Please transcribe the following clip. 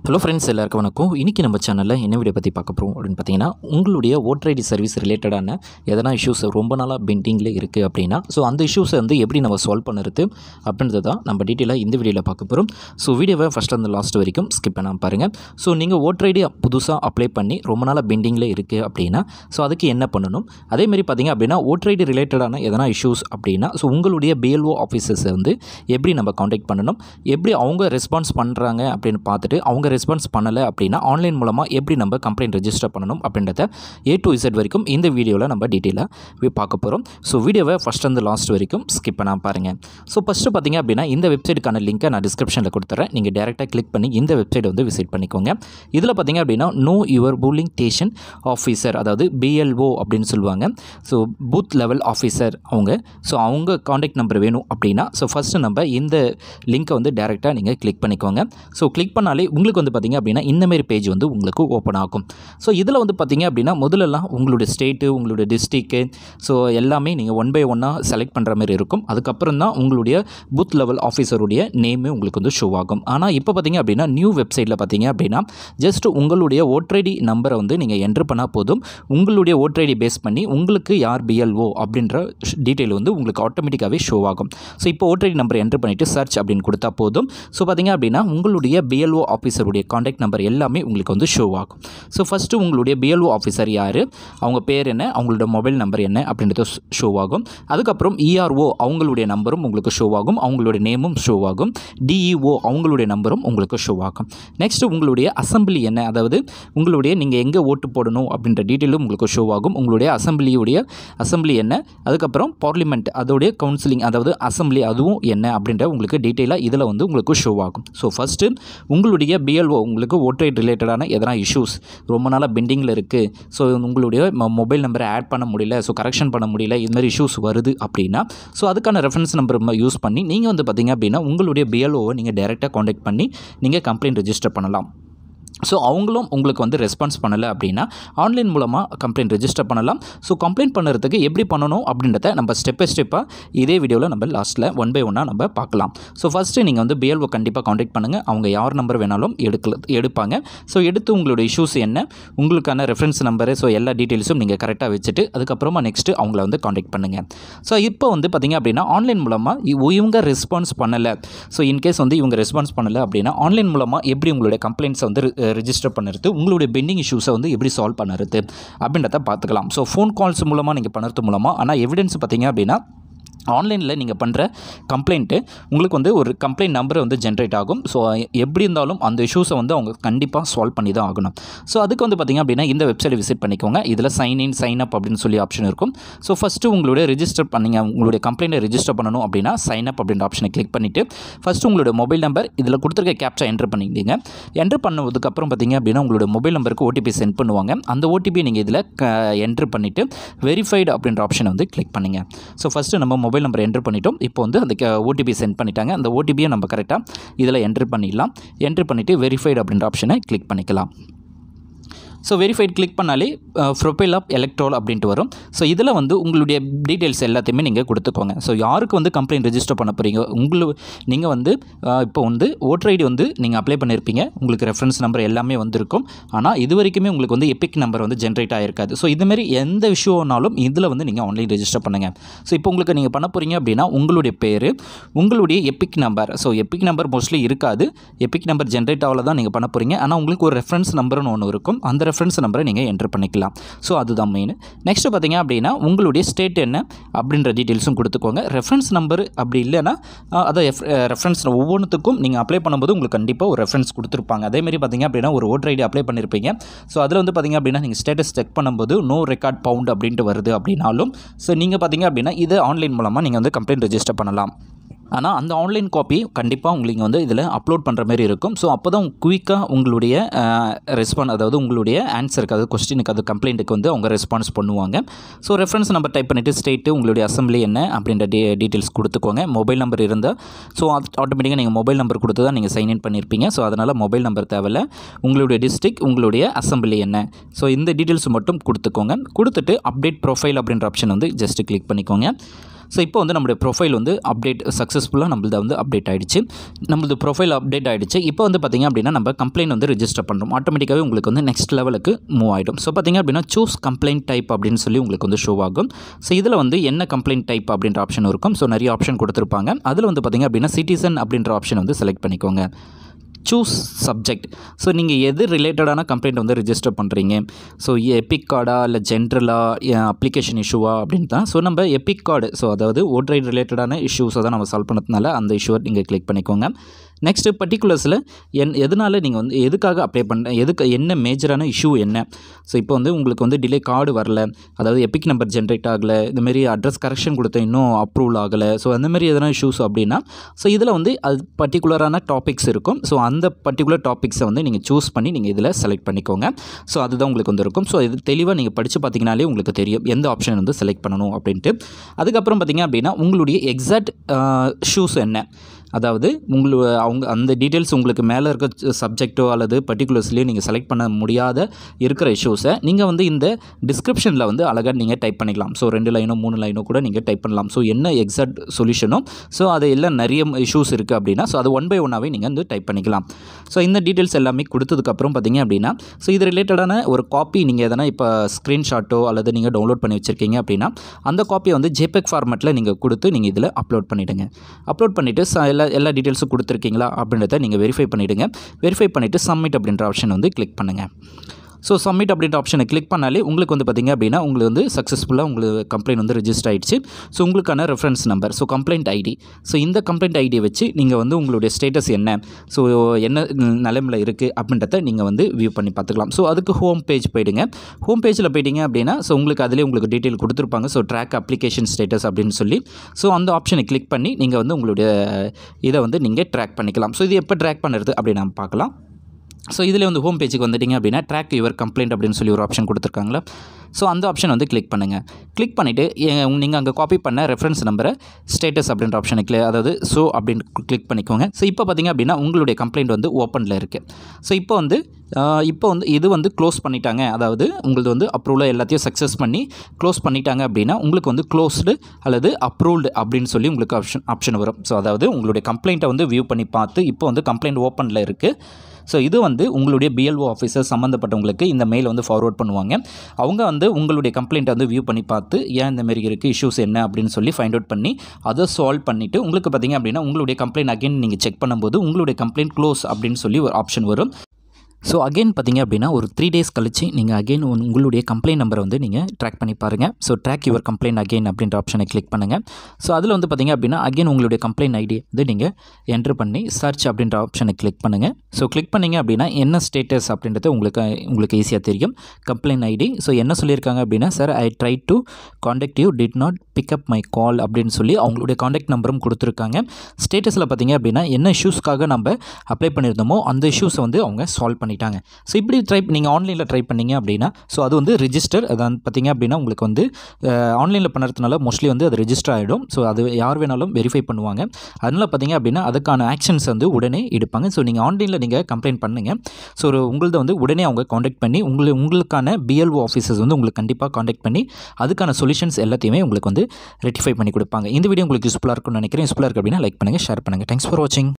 hello friends எல்லாருக்கும் வணக்கம் இன்றைக்கி நம்ம சேனலில் என்ன வீடியோ பற்றி பார்க்க போகிறோம் அப்படின்னு பார்த்தீங்கன்னா உங்களுடைய ஓட்டர் ஐடி சர்வீஸ் ரிலேட்டடான எதனா இஷ்யூஸ் ரொம்ப நாளாக பெண்டிங்கில் இருக்குது அப்படின்னா ஸோ அந்த இஷ்யூஸை வந்து எப்படி நம்ம சால்வ் பண்ணுறது அப்படின்றத தான் நம்ம டீட்டெயிலாக இந்த வீடியோவில் பார்க்க போகிறோம் ஸோ வீடியோவை ஃபஸ்ட் அந்த லாஸ்ட் வரைக்கும் ஸ்கிப் பண்ணாமல் பாருங்கள் ஸோ நீங்கள் ஓட்டர் ஐடி புதுசாக அப்ளை பண்ணி ரொம்ப நாளாக பெண்டிங்கில் இருக்குது அப்படின்னா ஸோ அதுக்கு என்ன பண்ணணும் அதேமாதிரி பார்த்தீங்க அப்படின்னா ஓட்டர் ஐடி ரிலேட்டடான எதனா இஷ்யூஸ் அப்படின்னா ஸோ உங்களுடைய பிஎல்ஓ ஆஃபீஸர்ஸை வந்து எப்படி நம்ம காண்டாக்ட் பண்ணணும் எப்படி அவங்க ரெஸ்பான்ஸ் பண்ணுறாங்க அப்படின்னு பார்த்துட்டு அவங்க ரெஸ்பான்ஸ் பண்ணலை அப்படின்னா ஆன்லைன் மூலமாக எப்படி நம்ம கம்ப்ளைண்ட் ரெஜிஸ்டர் பண்ணணும் அப்படின்றத ஏ டு இசட் வரைக்கும் இந்த வீடியோவில் நம்ம டீட்டெயிலாக பார்க்க போகிறோம் ஸோ வீடியோவை ஃபஸ்ட் அந்த லாஸ்ட் வரைக்கும் ஸ்கிப் பண்ணாமல் பாருங்கள் ஸோ ஃபஸ்ட்டு பார்த்தீங்க அப்படின்னா இந்த வெப்சைட்டுக்கான லிங்க்கை நான் டிஸ்கிரிப்ஷனில் கொடுத்துறேன் நீங்கள் டேரெக்டாக கிளிக் பண்ணி இந்த வெப்சைட் வந்து விசிட் பண்ணிக்கோங்க இதில் பார்த்தீங்க அப்படின்னா know your polling station officer அதாவது பிஎல்ஓ அப்படின்னு சொல்லுவாங்க ஸோ பூத் லெவல் ஆஃபீஸர் அவங்க ஸோ அவங்க காண்டாக்ட் நம்பர் வேணும் அப்படின்னா ஸோ ஃபஸ்ட்டு நம்ம இந்த லிங்க்கை வந்து டேரெக்டாக நீங்கள் கிளிக் பண்ணிக்கோங்க ஸோ கிளிக் பண்ணாலே உங்களுக்கு வந்து பார்த்திங்க அப்படின்னா இந்தமாரி பேஜ் வந்து உங்களுக்கு ஓப்பன் ஆகும் ஸோ இதில் வந்து பார்த்திங்க அப்படின்னா முதல்லலாம் உங்களுடைய ஸ்டேட்டு உங்களுடைய டிஸ்ட்ரிக்கு ஸோ எல்லாமே நீங்கள் ஒன் பை ஒன்னாக செலக்ட் பண்ணுற மாதிரி இருக்கும் அதுக்கப்புறம் தான் உங்களுடைய பூத் லெவல் ஆஃபீஸருடைய நேமே உங்களுக்கு வந்து ஷோ ஆகும் ஆனால் இப்போ பார்த்திங்க அப்படின்னா நியூ வெப்சைட்டில் பார்த்தீங்க அப்படின்னா ஜஸ்ட் உங்களுடைய ஓட்ரைடி நம்பரை வந்து நீங்கள் என்ட்ரு பண்ணால் போதும் உங்களுடைய ஓட்ரைடி பேஸ் பண்ணி உங்களுக்கு யார் பிஎல்ஓ அப்படின்ற டீட்டெயில் வந்து உங்களுக்கு ஆட்டோமேட்டிக்காகவே ஷோ ஆகும் ஸோ இப்போ ஓட்ரைடி நம்பர் என்ட்ரு பண்ணிவிட்டு சர்ச் அப்படின்னு கொடுத்தா போதும் ஸோ பார்த்தீங்க அப்படின்னா உங்களுடைய பிஎல்ஓ ஆஃபீஸருடைய காண்டாக்ட் நம்பர் எல்லாமே உங்களுக்கு வந்து ஷோ ஆகும் ஸோ ஃபஸ்ட்டு உங்களுடைய பிஎல்ஓ ஆஃபீஸர் யார் அவங்க பேர் என்ன அவங்களோட மொபைல் நம்பர் என்ன அப்படின்றது ஷோ ஆகும் அதுக்கப்புறம் இஆர்ஓ அவங்களுடைய நம்பரும் உங்களுக்கு ஷோ ஆகும் அவங்களுடைய நேமும் ஷோ ஆகும் டிஇஓ அவங்களுடைய நம்பரும் உங்களுக்கு ஷோ ஆகும் நெக்ஸ்ட்டு உங்களுடைய அசம்பிளி என்ன அதாவது உங்களுடைய நீங்கள் எங்கே ஓட்டு போடணும் அப்படின்ற டீட்டெயிலும் உங்களுக்கு ஷோ ஆகும் உங்களுடைய அசம்பிளியுடைய அசம்பிளி என்ன அதுக்கப்புறம் பார்லிமெண்ட் அதோடைய கவுன்சிலிங் அதாவது அசம்பிளி அதுவும் என்ன அப்படின்ற உங்களுக்கு டீட்டெயிலாக இதில் வந்து உங்களுக்கு ஷோ ஆகும் ஸோ ஃபஸ்ட்டு உங்களுடைய பிஎல்ஓ உங்களுக்கு ஓட்டர் ரிலேட்டடான எதனா இஷ்யூஸ் ரொம்ப நாளாக பெண்டிங்கில் இருக்குது ஸோ உங்களுடைய மொபைல் நம்பரை ஆட் பண்ண முடியல ஸோ கரெக்ஷன் பண்ண முடியல இது மாதிரி இஷ்யூஸ் வருது அப்படின்னா ஸோ அதுக்கான ரெஃபரன்ஸ் நம்பர் யூஸ் பண்ணி நீங்கள் வந்து பார்த்தீங்க அப்படின்னா உங்களுடைய பிஎல்ஓவை நீங்கள் டேரெக்டாக காண்டாக்ட் பண்ணி நீங்கள் கம்ப்ளைண்ட் ரெஜிஸ்டர் பண்ணலாம் ஸோ அவங்களும் உங்களுக்கு வந்து ரெஸ்பான்ஸ் பண்ணலை அப்படின்னா ஆன்லைன் மூலமாக கம்ப்ளைண்ட் ரெஜிஸ்டர் பண்ணலாம் ஸோ கம்ப்ளைண்ட் பண்ணுறதுக்கு எப்படி பண்ணணும் அப்படின்றத நம்ம ஸ்டெப் பை ஸ்டெப்பாக இதே வீடியோவில் நம்ம லாஸ்ட்டில் ஒன் பை ஒன்னாக நம்ம பார்க்கலாம் ஸோ ஃபஸ்ட்டு நீங்கள் வந்து பிஎல்ஓ கண்டிப்பாக காண்டாக்ட் பண்ணுங்கள் அவங்க யார் நம்பர் வேணாலும் எடுக்கல எடுப்பாங்க ஸோ எடுத்து உங்களுடைய இஷ்யூஸ் என்ன உங்களுக்கான ரெஃபரன்ஸ் நம்பரு ஸோ எல்லா டீட்டெயில்ஸும் நீங்கள் கரெக்டாக வச்சுட்டு அதுக்கப்புறமா நெக்ஸ்ட்டு அவங்கள வந்து காண்டாக்ட் பண்ணுங்கள் ஸோ இப்போ வந்து பார்த்திங்க அப்படின்னா ஆன்லைன் மூலமாக இவங்க ரெஸ்பான்ஸ் பண்ணலை ஸோ இன்கேஸ் வந்து இவங்க ரெஸ்பான்ஸ் பண்ணலை அப்படின்னா ஆன்லைன் மூலமாக எப்படி உங்களுடைய கம்ப்ளைண்ட்ஸை வந்து ரிஜிஸ்டர் பண்ணுறது உங்களுடைய பெண்டிங் இஷ்யூஸை வந்து எப்படி சால்வ் பண்ணுறது அப்படின்றத பார்த்துக்கலாம் ஸோ ஃபோன் கால்ஸ் மூலமாக நீங்கள் பண்ணுறது மூலமாக ஆனால் எவிடன்ஸ் பார்த்தீங்க அப்படின்னா ஆன்லைனில் நீங்கள் பண்ணுற கம்ப்ளைண்ட்டு உங்களுக்கு வந்து ஒரு கம்ப்ளைண்ட் நம்பர் வந்து ஜென்ரேட் ஆகும் ஸோ எப்படி இருந்தாலும் அந்த இஷ்யூஸை வந்து அவங்க கண்டிப்பாக சால்வ் பண்ணி தான் ஆகணும் ஸோ அதுக்கு வந்து பார்த்திங்க அப்படின்னா இந்த வெப்சைட்டை விசிட் பண்ணிக்கோங்க இதில் சைன் இன் சைன் அப் அப்படின்னு சொல்லி ஆப்ஷன் இருக்கும் ஸோ ஃபஸ்ட்டு உங்களுடைய ரிஜிஸ்டர் பண்ணிங்க உங்களுடைய கம்ப்ளைண்ட்டை ரிஜிஸ்டர் பண்ணணும் அப்படின்னா சைன் அப் அப்படின்ற ஆப்ஷனை கிளிக் பண்ணிவிட்டு ஃபஸ்ட்டு உங்களுடைய மொபைல் நம்பர் இதில் கொடுத்துருக்க கேப்சா என்ட்ரு பண்ணிக்கிட்டீங்க என்ட்ரு பண்ணதுக்கப்புறம் பார்த்திங்க அப்படின்னா உங்களுடைய மொபைல் நம்பருக்கு ஓடிபி சென்ட் பண்ணுவாங்க அந்த ஓடிபியை நீங்கள் இதில் என்ட்ரு பண்ணிவிட்டு வெரிஃபைடு அப்படின்ற ஆப்ஷனை வந்து கிளிக் பண்ணுங்கள் ஸோ ஃபஸ்ட்டு நம்ம மொபைல் நம்பர் என்ட்ரு பண்ணிட்டோம் இப்போ வந்து அந்த ஓடிபி சென்ட் பண்ணிட்டாங்க அந்த ஓடிபியை நம்ம கரெக்டாக இதில் என்ட்ரு பண்ணிடலாம் என்ட்ரு பண்ணிவிட்டு வெரிஃபைடு அப்படின்ற ஆப்ஷனை கிளிக் பண்ணிக்கலாம் ஸோ வெரிஃபைட் கிளிக் பண்ணாலே ப்ரொஃபைல் ஆஃப் எலக்ட்ரோல் அப்படின்ட்டு வரும் ஸோ இதில் வந்து உங்களுடைய டீட்டெயில்ஸ் எல்லாத்தையுமே நீங்கள் கொடுத்துக்கோங்க ஸோ யாருக்கு வந்து கம்ப்ளைண்ட் ரெஜிஸ்டர் பண்ண போகிறீங்க உங்களுக்கு நீங்கள் வந்து இப்போ வந்து ஓட்டர் ஐடி வந்து நீங்கள் அப்ளை பண்ணியிருப்பீங்க உங்களுக்கு ரெஃபரன்ஸ் நம்பர் எல்லாமே வந்திருக்கும் ஆனால் இது வரைக்குமே உங்களுக்கு வந்து எபிக் நம்பர் வந்து ஜென்ரேட் ஆகிருக்காது ஸோ இதுமாரி எந்த விஷயம்னாலும் இதில் வந்து நீங்கள் ஆன்லைன் ரெஜிஸ்டர் பண்ணுங்கள் ஸோ இப்போ உங்களுக்கு நீங்கள் பண்ண போகிறீங்க அப்படின்னா உங்களுடைய பேர் உங்களுடைய EPIC number so EPIC number mostly இருக்காது எபிக் நம்பர் ஜென்ரேட் ஆகல தான் நீங்கள் பண்ண போகிறீங்க ஆனால் உங்களுக்கு ஒரு ரெஃபரன்ஸ் நம்பர்னு ஒன்று இருக்கும் அந்த ரெஃபரன்ஸ் நம்பரை நீங்கள் என்ட்ரு பண்ணிக்கலாம் ஸோ அதுதான் மெயின் நெக்ஸ்ட்டு பார்த்தீங்க அப்படின்னா உங்களுடைய ஸ்டேட் என்ன அப்படின்ற டீட்டெயில்ஸும் கொடுத்துக்கோங்க ரெஃபரன்ஸ் நம்பர் அப்படி இல்லைன்னா அதை ரெஃபரன்ஸ் ஒவ்வொன்றுத்துக்கும் நீங்கள் அப்ளை பண்ணும்போது உங்களுக்கு கண்டிப்பாக ஒரு ரெஃபரன்ஸ் கொடுத்துருப்பாங்க அதேமாதிரி பார்த்தீங்க அப்படின்னா ஒரு ஓட்டர் ஐடி அப்ளை பண்ணியிருப்பீங்க ஸோ அதில் வந்து பார்த்தீங்க அப்படின்னா நீங்கள் ஸ்டேட்டஸ் செக் பண்ணும்போது நோ ரெக்கார்ட் பவுண்ட் அப்படின்ட்டு வருது அப்படின்னாலும் ஸோ நீங்கள் பார்த்தீங்க அப்படின்னா இது ஆன்லைன் மூலமாக நீங்கள் வந்து கம்ப்ளைண்ட் ரெஜிஸ்டர் பண்ணலாம் ஆனால் அந்த ஆன்லைன் காப்பி கண்டிப்பாக உங்களுக்கு வந்து இதில் அப்லோட் பண்ணுற மாதிரி இருக்கும் ஸோ அப்போ தான் குயிக்காக உங்களுடைய ரெஸ்பான் அதாவது உங்களுடைய ஆன்சருக்கு அதாவது கொஸ்டினுக்கு அது கம்ப்ளைண்ட்டுக்கு வந்து அவங்க ரெஸ்பான்ஸ் பண்ணுவாங்க ஸோ ரெஃபரன்ஸ் நம்பர் டைப் பண்ணிவிட்டு ஸ்டேட்டு உங்களுடைய அசம்பிளி என்ன அப்படின்ற டீ டீட்டெயில்ஸ் கொடுத்துக்கோங்க மொபைல் நம்பர் இருந்தால் ஸோ ஆட்டோமேட்டிக்காக நீங்கள் மொபைல் நம்பர் கொடுத்து தான் நீங்கள் சைன்இன் பண்ணியிருப்பீங்க ஸோ அதனால் மொபைல் நம்பர் தேவையில்ல உங்களுடைய டிஸ்ட்ரிக் உங்களுடைய அசம்பிளி என்ன ஸோ இந்த டீட்டெயில்ஸ் மட்டும் கொடுத்துக்கோங்க கொடுத்துட்டு அப்டேட் ப்ரொஃபைல் அப்படின்ற ஆப்ஷன் வந்து ஜஸ்ட்டு கிளிக் பண்ணிக்கோங்க ஸோ இப்போ வந்து நம்மளுடைய ப்ரொஃபைல் வந்து அப்டேட் சக்ஸஸ்ஃபுல்லாக நம்மளது வந்து அப்டேட் ஆகிடுச்சு நம்மளது ப்ரொஃபைல் அப்டேட் ஆகிடுச்சு இப்போ வந்து பார்த்திங்க அப்படின்னா நம்ம கம்ப்ளைண்ட் வந்து ரிஜிஸ்டர் பண்ணுறோம் ஆட்டோமேட்டிக்காகவே உங்களுக்கு வந்து நெக்ஸ்ட் லெவலுக்கு மூவ் ஆகிடும் ஸோ பார்த்திங்க அப்படின்னா சூஸ் கம்ப்ளைண்ட் டைப் அப்படின்னு சொல்லி உங்களுக்கு வந்து ஷோ ஆகும் ஸோ இதில் வந்து என்ன கம்ப்ளைண்ட் டைப் அப்படின்ற ஆப்ஷன் இருக்கும் ஸோ நிறைய ஆப்ஷன் கொடுத்துருப்பாங்க அதில் வந்து பார்த்திங்க அப்படின்னா சிட்டிசன் அப்படின்ற ஆப்ஷன் வந்து செலக்ட் பண்ணிக்கோங்க சூஸ் சப்ஜெக்ட் ஸோ நீங்கள் எது ரிலேட்டடான கம்ப்ளைண்ட் வந்து ரிஜிஸ்டர் பண்ணுறீங்க ஸோ எபிக் கார்டா இல்லை ஜென்ரலாக அப்ளிகேஷன் இஷ்யூவா அப்படின்னு தான் ஸோ நம்ம எபிக் கார்டு ஸோ அதாவது ஓட்ரைட் ரிலேட்டடான இஷ்யூஸை தான் நம்ம சால்வ் பண்ணதுனால அந்த இஷ்யூவை நீங்கள் கிளிக் பண்ணிக்கோங்க நெக்ஸ்ட்டு பர்டிகுலர்ஸில் என் எதனால் நீங்கள் வந்து எதுக்காக அப்ளை பண்ண எதுக்கு என்ன மேஜரான இஷ்யூ என்ன ஸோ இப்போ வந்து உங்களுக்கு வந்து டிலே கார்டு வரல அதாவது எபிக் நம்பர் ஜென்ரேட் ஆகலை இந்தமாரி அட்ரஸ் கரெக்ஷன் கொடுத்த இன்னும் அப்ரூவல் ஆகலை ஸோ அந்த மாதிரி எதனா இஷ்யூஸ் அப்படின்னா ஸோ இதில் வந்து அது பர்டிகுலரான டாபிக்ஸ் இருக்கும் ஸோ அந்த பர்டிகுலர் டாபிக்ஸை வந்து நீங்கள் சூஸ் பண்ணி நீங்கள் இதில் செலக்ட் பண்ணிக்கோங்க ஸோ அதுதான் உங்களுக்கு வந்து இருக்கும் ஸோ இது தெளிவாக நீங்கள் படித்து பார்த்தீங்கனாலே உங்களுக்கு தெரியும் எந்த ஆப்ஷன் வந்து செலக்ட் பண்ணணும் அப்படின்ட்டு அதுக்கப்புறம் பார்த்தீங்க அப்படின்னா உங்களுடைய எக்ஸாக்ட் ஷூஸ் என்ன அதாவது உங்களு அவங்க அந்த டீட்டெயில்ஸ் உங்களுக்கு மேலே இருக்க சப்ஜெக்டோ அல்லது பர்டிகுலர்ஸ்லேயோ நீங்கள் செலக்ட் பண்ண முடியாத இருக்கிற இஷ்யூஸை நீங்கள் வந்து இந்த டிஸ்கிரிப்ஷனில் வந்து அழகாக நீங்கள் டைப் பண்ணிக்கலாம் ஸோ ரெண்டு லைனோ மூணு லைனோ கூட நீங்கள் டைப் பண்ணலாம் ஸோ என்ன எக்ஸாக்ட் சொல்யூஷனோ ஸோ அது எல்லாம் நிறைய இஷ்யூஸ் இருக்குது அப்படின்னா ஸோ அது ஒன் பை ஒன்னாகவே நீங்கள் வந்து டைப் பண்ணிக்கலாம் ஸோ இந்த டீட்டெயில்ஸ் எல்லாமே கொடுத்ததுக்கப்புறம் பார்த்தீங்க அப்படின்னா ஸோ இது ரிலேட்டடான ஒரு காப்பி நீங்கள் எதனா இப்போ ஸ்க்ரீன்ஷாட்டோ அல்லது நீங்கள் டவுன்லோட் பண்ணி வச்சுருக்கீங்க அப்படின்னா அந்த காப்பியை வந்து ஜேபெக் ஃபார்மேட்டில் நீங்கள் கொடுத்து நீங்கள் இதில் அப்லோட் பண்ணிவிடுங்க அப்லோட் பண்ணிவிட்டு ச எல்லா எல்லா டீட்டெயில்ஸும் கொடுத்துருக்கீங்களா அப்படின்றத நீங்கள் வெரிஃபை பண்ணிவிடுங்க வெரிஃபை பண்ணிவிட்டு சப்மிட் அப்படின்ற ஆப்ஷன் வந்து கிளிக் பண்ணுங்கள் ஸோ சப்மிட் அப்படின்ற ஆப்ஷனை கிளிக் பண்ணாலே உங்களுக்கு வந்து பார்த்திங்க அப்படின்னா உங்களுக்கு வந்து சக்ஸஸ்ஃபுல்லாக உங்களுக்கு கம்ப்ளைண்ட் வந்து ரிஜிஸ்டர் ஆகிடுச்சு ஸோ உங்களுக்கான reference number so complaint ID so இந்த கம்ப்ளைண்ட் ஐடியை வச்சு நீங்கள் வந்து உங்களுடைய ஸ்டேட்டஸ் என்ன ஸோ என்ன நிலைமையில் இருக்குது அப்படின்றத நீங்கள் வந்து வியூ பண்ணி பார்த்துக்கலாம் ஸோ அதுக்கு ஹோம் பேஜ் போயிடுங்க ஹோம் பேஜில் போயிட்டீங்க அப்படின்னா ஸோ உங்களுக்கு அதிலே உங்களுக்கு டீட்டெயில் கொடுத்துருப்பாங்க ஸோ ட்ராக் அப்ளிகேஷன் ஸ்டேட்டஸ் அப்படின்னு சொல்லி ஸோ அந்த ஆப்ஷனை கிளிக் பண்ணி நீங்கள் வந்து உங்களுடைய இதை வந்து நீங்கள் ட்ராக் பண்ணிக்கலாம் ஸோ இது எப்போ ட்ராக் பண்ணுறது அப்படி நம்ம பார்க்கலாம் ஸோ இதில் வந்து ஹோம் பேஜுக்கு வந்துட்டிங்க அப்படின்னா ட்ராக் யுவர் கம்ப்ளைண்ட் அப்படின்னு சொல்லி ஒரு ஆப்ஷன் கொடுத்துருக்காங்களா ஸோ அந்த ஆப்ஷன் வந்து கிளிக் பண்ணுங்கள் கிளிக் பண்ணிவிட்டு நீங்கள் அங்கே காப்பி பண்ண ரெஃபரன்ஸ் நம்பரை ஸ்டேட்டஸ் அப்படின்ற ஆப்ஷனை கிளி அதாவது ஸோ அப்படின்னு கிளிக் பண்ணிக்கோங்க ஸோ இப்போ பார்த்திங்க அப்படின்னா உங்களுடைய கம்ப்ளைண்ட் வந்து ஓப்பனில் இருக்குது ஸோ இப்போ வந்து இப்போ வந்து இது வந்து க்ளோஸ் பண்ணிட்டாங்க அதாவது உங்களுக்கு வந்து அப்ரூவலாக எல்லாத்தையும் சக்ஸஸ் பண்ணி க்ளோஸ் பண்ணிட்டாங்க அப்படின்னா உங்களுக்கு வந்து க்ளோஸ்டு அல்லது அப்ரூவ்டு அப்படின்னு சொல்லி உங்களுக்கு ஆப்ஷன் ஆப்ஷன் வரும் ஸோ அதாவது உங்களுடைய கம்ப்ளைண்ட்டை வந்து வியூ பண்ணி பார்த்து இப்போ வந்து கம்ப்ளைண்ட் ஓப்பனில் இருக்குது ஸோ இது வந்து உங்களுடைய பிஎல்ஓ ஆஃபீஸர் சம்மந்தப்பட்டவங்களுக்கு இந்த மெயில் வந்து ஃபார்வர்ட் பண்ணுவாங்க அவங்க வந்து உங்களுடைய கம்ப்ளைண்ட்டை வந்து வியூ பண்ணி பார்த்து ஏன் இந்த மாதிரி இருக்குது இஷ்யூஸ் என்ன அப்படின்னு சொல்லி ஃபைண்ட் அவுட் பண்ணி அதை சால்வ் பண்ணிவிட்டு உங்களுக்கு பார்த்திங்க அப்படின்னா உங்களுடைய கம்ப்ளைண்ட் அகைன் நீங்கள் செக் பண்ணும்போது உங்களுடைய கம்ப்ளைண்ட் க்ளோஸ் அப்படின்னு சொல்லி ஒரு ஆப்ஷன் வரும் ஸோ அகைன் பார்த்தீங்க அப்படின்னா ஒரு த்ரீ டேஸ் கழிச்சு நீங்கள் அகைன் உங்களுடைய கம்ப்ளைண்ட் நம்பரை வந்து நீங்கள் ட்ராக் பண்ணி பாருங்கள் so track your complaint again அப்படின்ற ஆப்ஷனை கிளிக் பண்ணுங்கள் ஸோ அதில் வந்து பார்த்தீங்க அப்படின்னா அகைன் உங்களுடைய கம்ப்ளைண்ட் ஐடி வந்து நீங்கள் என்ட்ரு பண்ணி சர்ச் அப்படின்ற ஆப்ஷனை கிளிக் பண்ணுங்கள் ஸோ கிளிக் பண்ணிங்க அப்படின்னா என்ன ஸ்டேட்டஸ் அப்படின்றது உங்களுக்கு உங்களுக்கு ஈஸியாக தெரியும் கம்ப்ளைண்ட் ஐடி ஸோ என்ன சொல்லியிருக்காங்க அப்படின்னா sir I try to contact you did not pick up my call அப்படின்னு சொல்லி அவங்களுடைய காண்டாக்ட் நம்பரும் கொடுத்துருக்காங்க ஸ்டேட்டஸில் பார்த்தீங்க அப்படின்னா என்ன இஷ்யூஸ்க்காக நம்ம அப்ளை பண்ணியிருந்தோமோ அந்த இஷ்யூஸை வந்து அவங்க சால்வ் பண்ணி பண்ணிட்டாங்க ஸோ இப்படி ட்ரை நீங்கள் ஆன்லைனில் ட்ரை பண்ணீங்க அப்படின்னா ஸோ அது வந்து ரிஜிஸ்டர் அதான் பார்த்தீங்க அப்படின்னா உங்களுக்கு வந்து ஆன்லைனில் பண்ணுறதுனால மோஸ்ட்லி வந்து அது ரிஜிஸ்டர் ஆகிடும் ஸோ அது யார் வேணாலும் வெரிஃபை பண்ணுவாங்க அதனால் பார்த்தீங்க அப்படின்னா அதுக்கான ஆக்ஷன்ஸ் வந்து உடனே எடுப்பாங்க ஸோ நீங்கள் ஆன்லைனில் நீங்கள் கம்ப்ளைண்ட் பண்ணுங்கள் ஸோ ஒரு உங்களது வந்து உடனே அவங்க காண்டாக்ட் பண்ணி உங்களுக்கு உங்களுக்கான பிஎல்ஓ ஆஃபீஸர்ஸ் வந்து உங்களுக்கு கண்டிப்பாக காண்டாக்ட் பண்ணி அதுக்கான சொல்யூஷன்ஸ் எல்லாத்தையுமே உங்களுக்கு வந்து ரெட்டிஃபை பண்ணி கொடுப்பாங்க இந்த வீடியோ உங்களுக்கு யூஸ்ஃபுல்லாக இருக்கும்னு நினைக்கிறேன் யூஸ்ஃபுல்லாக இருக்குது அப்படின்னா லைக் பண்ணுங்கள் ஷேர் பண்ணுங்கள் தேங்க்ஸ் ஃபார் வாட்சிங்